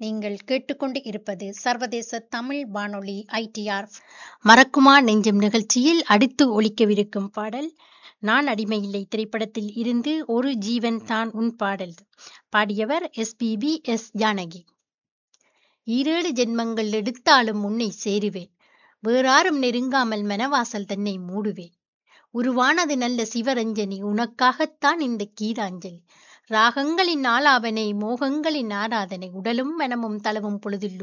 நீங்கள் கேட்டுக்கொண்டு இருப்பது சர்வதேச தமிழ் வானொலி ஐடிஆர் மறக்குமா நெஞ்சம் நிகழ்ச்சியில் அடுத்து ஒலிக்கவிருக்கும் பாடல் நான் அடிமையில்லை திரைப்படத்தில் இருந்து ஒரு ஜீவன் தான் உன் பாடல் பாடியவர் எஸ்பிபி எஸ் ஜானகி ஈரேழு ஜென்மங்கள் எடுத்தாலும் உன்னை சேருவேன் வேறாரும் நெருங்காமல் மனவாசல் தன்னை மூடுவேன் உருவானது நல்ல சிவரஞ்சனி உனக்காகத்தான் இந்த கீதாஞ்சலி ராகங்களின் ஆலாபனை மோகங்களின் ஆராதனை உடலும் மனமும் தளவும் பொழுதில்